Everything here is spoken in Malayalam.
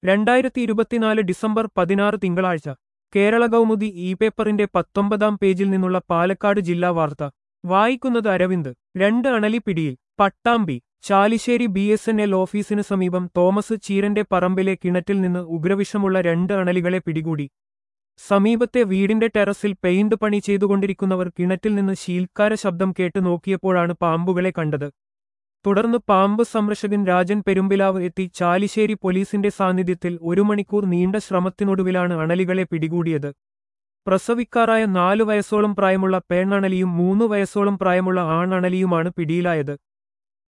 രണ്ടായിരത്തി ഇരുപത്തിനാല് ഡിസംബർ പതിനാറ് തിങ്കളാഴ്ച കേരള കൗമുദി ഇ പേപ്പറിന്റെ പത്തൊമ്പതാം പേജിൽ നിന്നുള്ള പാലക്കാട് ജില്ലാ വാർത്ത വായിക്കുന്നത് അരവിന്ദ് രണ്ട് അണലി പിടിയിൽ Pattambi Chalissery B S N L ഓഫീസിനു സമീപം തോമസ് ചീരന്റെ പറമ്പിലെ കിണറ്റിൽ നിന്ന് ഉഗ്രവിഷമുള്ള രണ്ട് അണലികളെ പിടികൂടി സമീപത്തെ വീടിന്റെ ടെറസിൽ പെയിന്റ് പണി ചെയ്തുകൊണ്ടിരിക്കുന്നവർ കിണറ്റിൽ നിന്ന് ശീൽക്കാര ശബ്ദം കേട്ട് നോക്കിയപ്പോഴാണ് പാമ്പുകളെ കണ്ടത് തുടർന്ന് പാമ്പ് സംരക്ഷകൻ രാജൻ പെരുമ്പിലാവ് എത്തി ചാലിശ്ശേരി പോലീസിന്റെ സാന്നിധ്യത്തിൽ ഒരു മണിക്കൂർ നീണ്ട ശ്രമത്തിനൊടുവിലാണ് അണലികളെ പിടികൂടിയത് പ്രസവിക്കാറായ നാലു വയസ്സോളം പ്രായമുള്ള പെണ്ണണലിയും മൂന്ന് വയസ്സോളം പ്രായമുള്ള ആണണലിയുമാണ് പിടിയിലായത്